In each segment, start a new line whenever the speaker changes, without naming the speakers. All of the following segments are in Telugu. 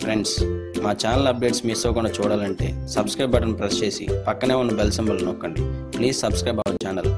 ఫ్రెండ్స్ మా ఛానల్ అప్డేట్స్ మిస్ అవ్వకుండా చూడాలంటే సబ్స్క్రైబ్ బటన్ ప్రెస్ చేసి పక్కనే ఉన్న బెల్ సింబల్ నొక్కండి ప్లీజ్ సబ్స్క్రైబ్ అవర్ ఛానల్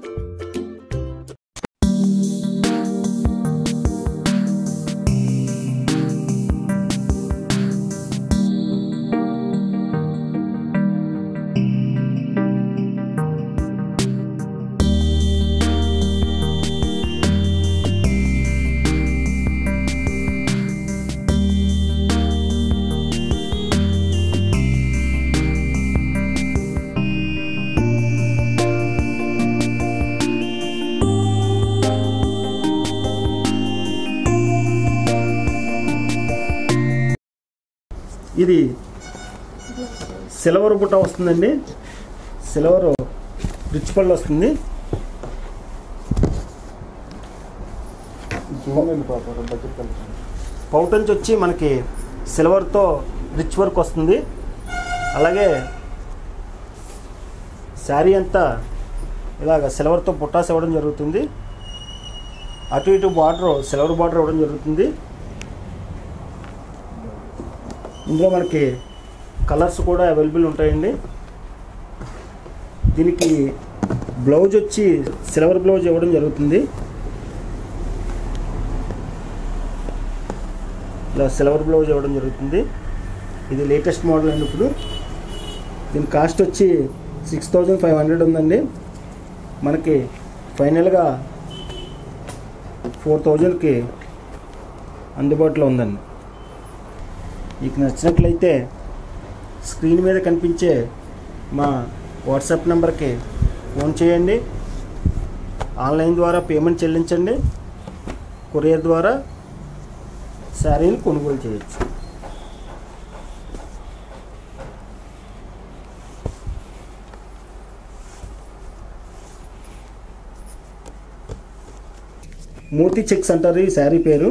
ఇది సిల్వర్ బుట్ట వస్తుందండి సిల్వర్ రిచ్ పళ్ళు వస్తుంది పౌటంచి వచ్చి మనకి సిల్వర్తో రిచ్ వర్క్ వస్తుంది అలాగే శారీ అంతా ఇలాగ సిల్వర్తో బుట్టాస్ ఇవ్వడం జరుగుతుంది అటు ఇటు బార్డర్ సిల్వర్ బార్డర్ ఇవ్వడం జరుగుతుంది ఇందులో మనకి కలర్స్ కూడా అవైలబుల్ ఉంటాయండి దీనికి బ్లౌజ్ వచ్చి సిల్వర్ బ్లౌజ్ ఇవ్వడం జరుగుతుంది ఇలా సిల్వర్ బ్లౌజ్ ఇవ్వడం జరుగుతుంది ఇది లేటెస్ట్ మోడల్ అండి ఇప్పుడు దీని కాస్ట్ వచ్చి సిక్స్ థౌజండ్ ఫైవ్ హండ్రెడ్ ఉందండి మనకి ఫైనల్గా ఫోర్ థౌజండ్కి అందుబాటులో ఉందండి మీకు నచ్చినట్లయితే స్క్రీన్ మీద కనిపించే మా వాట్సాప్ నెంబర్కి ఫోన్ చేయండి ఆన్లైన్ ద్వారా పేమెంట్ చెల్లించండి కొరియర్ ద్వారా శారీలు కొనుగోలు చేయొచ్చు మోతీ చెక్స్ అంటారు ఈ శారీ పేరు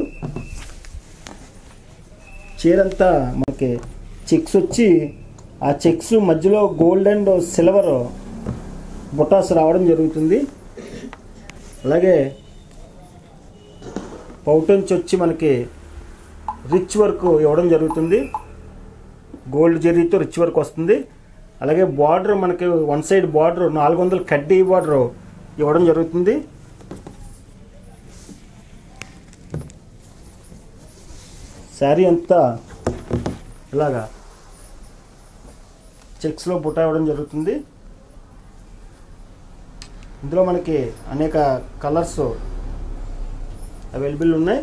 చీర అంతా మనకి చెక్స్ వచ్చి ఆ చెక్స్ మధ్యలో గోల్డ్ అండ్ సిల్వర్ బుటాస్ రావడం జరుగుతుంది అలాగే పౌటంచి వచ్చి మనకి రిచ్ వర్క్ ఇవ్వడం జరుగుతుంది గోల్డ్ జరీతో రిచ్ వర్క్ వస్తుంది అలాగే బార్డర్ మనకి వన్ సైడ్ బార్డర్ నాలుగు వందల కడ్డీ బార్డర్ ఇవ్వడం జరుగుతుంది శారీ అంతా ఇలాగా చెక్స్లో బుట్ట ఇవ్వడం జరుగుతుంది ఇందులో మనకి అనేక కలర్స్ అవైలబుల్ ఉన్నాయి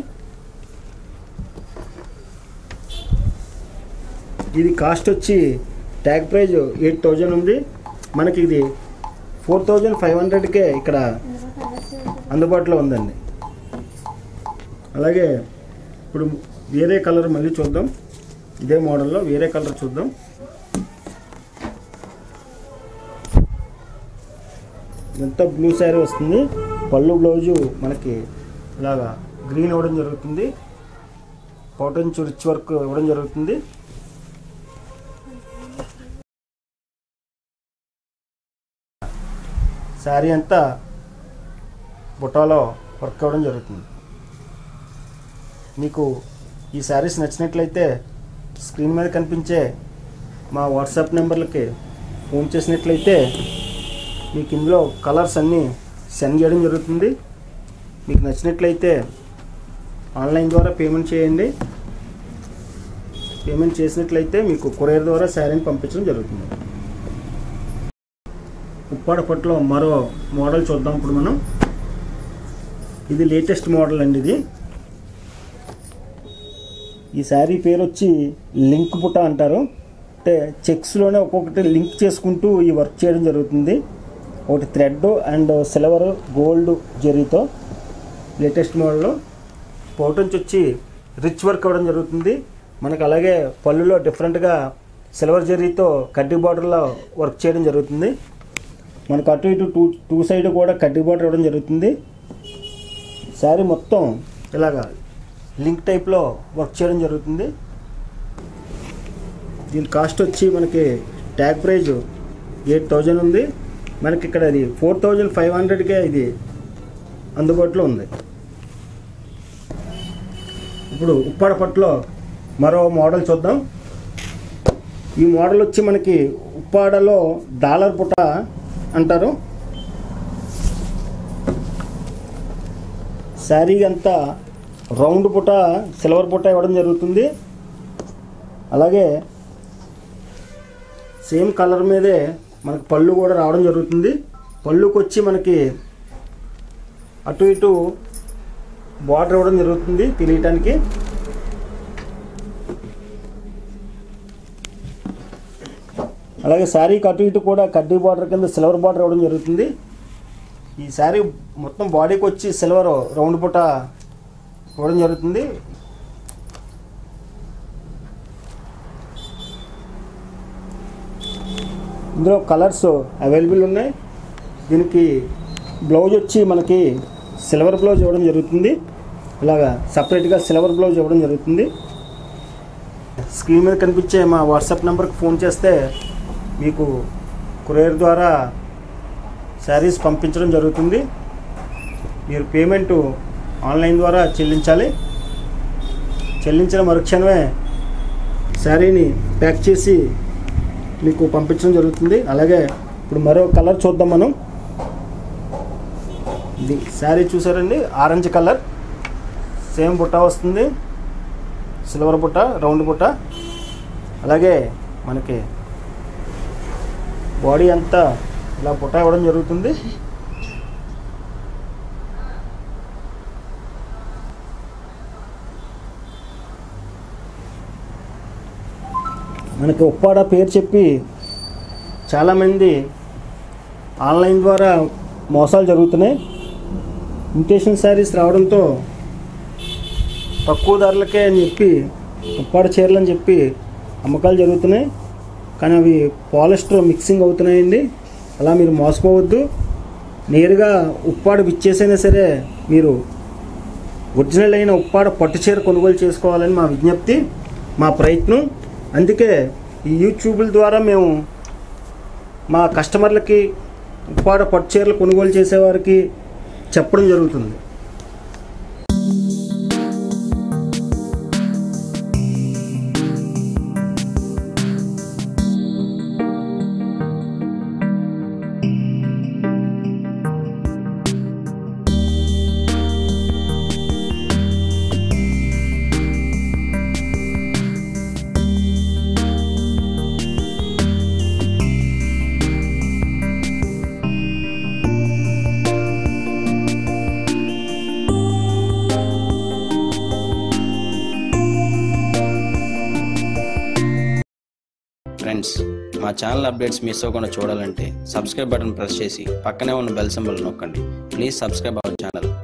ఇది కాస్ట్ వచ్చి ట్యాగ్ ప్రైజ్ ఎయిట్ థౌజండ్ ఉంది మనకి ఇది ఫోర్ థౌజండ్ ఫైవ్ హండ్రెడ్కే ఇక్కడ అందుబాటులో ఉందండి అలాగే ఇప్పుడు వేరే కలర్ మళ్ళీ చూద్దాం ఇదే మోడల్లో వేరే కలర్ చూద్దాం ఇదంతా బ్లూ శారీ వస్తుంది పళ్ళు బ్లౌజు మనకి ఇలాగా గ్రీన్ ఇవ్వడం జరుగుతుంది కాటన్ రిచ్ వర్క్ ఇవ్వడం జరుగుతుంది శారీ అంతా బుట్టాలో వర్క్ అవ్వడం జరుగుతుంది మీకు ఈ శారీస్ నచ్చినట్లయితే స్క్రీన్ మీద కనిపించే మా వాట్సాప్ నెంబర్లకి ఫోన్ చేసినట్లయితే మీకు ఇందులో కలర్స్ అన్నీ సెండ్ చేయడం జరుగుతుంది మీకు నచ్చినట్లయితే ఆన్లైన్ ద్వారా పేమెంట్ చేయండి పేమెంట్ చేసినట్లయితే మీకు కొరియర్ ద్వారా శారీని పంపించడం జరుగుతుంది ఉప్పాడ పట్టులో మరో మోడల్ చూద్దాం ఇప్పుడు మనం ఇది లేటెస్ట్ మోడల్ అండి ఇది ఈ శారీ పేరు వచ్చి లింక్ బుట్ట అంటారు అంటే చెక్స్లోనే ఒక్కొక్కటి లింక్ చేసుకుంటూ ఈ వర్క్ చేయడం జరుగుతుంది ఒకటి థ్రెడ్ అండ్ సిల్వర్ గోల్డ్ జరీతో లేటెస్ట్ మోడల్ పౌటన్స్ వచ్చి రిచ్ వర్క్ అవ్వడం జరుగుతుంది మనకు అలాగే పళ్ళులో డిఫరెంట్గా సిల్వర్ జరీతో కడ్డీ బార్డర్లో వర్క్ చేయడం జరుగుతుంది మనకు అటు ఇటు టూ టూ సైడ్ కూడా కడ్డీ బార్డర్ ఇవ్వడం జరుగుతుంది శారీ మొత్తం ఇలాగా లింక్ టైప్లో వర్క్ చేయడం జరుగుతుంది దీని కాస్ట్ వచ్చి మనకి ట్యాగ్ ప్రైజ్ ఎయిట్ థౌజండ్ ఉంది మనకి ఇక్కడ అది ఫోర్ థౌజండ్ ఫైవ్ హండ్రెడ్కే ఇది అందుబాటులో ఉంది ఇప్పుడు ఉప్పాడ పట్టులో మరో మోడల్ చూద్దాం ఈ మోడల్ వచ్చి మనకి ఉప్పాడలో డాలర్ పుట అంటారు శారీ అంతా రౌండ్ పుట సిల్వర్ పుట ఇవ్వడం జరుగుతుంది అలాగే సేమ్ కలర్ మీదే మనకి పళ్ళు కూడా రావడం జరుగుతుంది పళ్ళుకి వచ్చి మనకి అటు ఇటు బార్డర్ ఇవ్వడం జరుగుతుంది తెలియటానికి అలాగే శారీకి అటు ఇటు కూడా కడ్డీ బార్డర్ కింద సిల్వర్ బార్డర్ ఇవ్వడం జరుగుతుంది ఈ శారీ మొత్తం బాడీకి వచ్చి సిల్వర్ రౌండ్ పుట ఇవ్వడం జరుగుతుంది ఇందులో కలర్స్ అవైలబుల్ ఉన్నాయి దీనికి బ్లౌజ్ వచ్చి మనకి సిల్వర్ బ్లౌజ్ ఇవ్వడం జరుగుతుంది ఇలాగా సపరేట్గా సిల్వర్ బ్లౌజ్ ఇవ్వడం జరుగుతుంది స్క్రీన్ మీద కనిపించే మా వాట్సాప్ నెంబర్కి ఫోన్ చేస్తే మీకు కొరియర్ ద్వారా శారీస్ పంపించడం జరుగుతుంది మీరు పేమెంట్ ఆన్లైన్ ద్వారా చెల్లించాలి చెల్లించిన మరుక్షణమే శారీని ప్యాక్ చేసి మీకు పంపించడం జరుగుతుంది అలాగే ఇప్పుడు మరో కలర్ చూద్దాం మనం ఇది శారీ చూసారండి ఆరెంజ్ కలర్ సేమ్ బుట్ట వస్తుంది సిల్వర్ బుట్ట రౌండ్ బుట్ట అలాగే మనకి బాడీ అంతా ఇలా బుట్ట ఇవ్వడం జరుగుతుంది మనకి ఉప్పాడ పేరు చెప్పి చాలామంది ఆన్లైన్ ద్వారా మోసాలు జరుగుతున్నాయి ఇమిటేషన్ శారీస్ రావడంతో తక్కువ ధరలకే అని చెప్పి ఉప్పాడ చీరలు అని చెప్పి అమ్మకాలు జరుగుతున్నాయి కానీ అవి పాలిస్టర్ మిక్సింగ్ అవుతున్నాయండి అలా మీరు మోసపోవద్దు నేరుగా ఉప్పాడ విచ్చేసైనా సరే మీరు ఒరిజినల్ అయిన ఉప్పాడ పట్టు చీర కొనుగోలు చేసుకోవాలని మా విజ్ఞప్తి మా ప్రయత్నం అందుకే ఈ యూట్యూబ్ల ద్వారా మేము మా కస్టమర్లకి ఉప్పాడ పట్టు చీరలు కొనుగోలు చేసేవారికి చెప్పడం జరుగుతుంది
ఫ్రెండ్స్ మా ఛానల్ అప్డేట్స్ మిస్ అవ్వకుండా చూడాలంటే సబ్స్క్రైబ్ బటన్ ప్రెస్ చేసి పక్కనే ఉన్న బెల్ సింబల్ నొక్కండి ప్లీజ్ సబ్స్క్రైబ్ అవర్ ఛానల్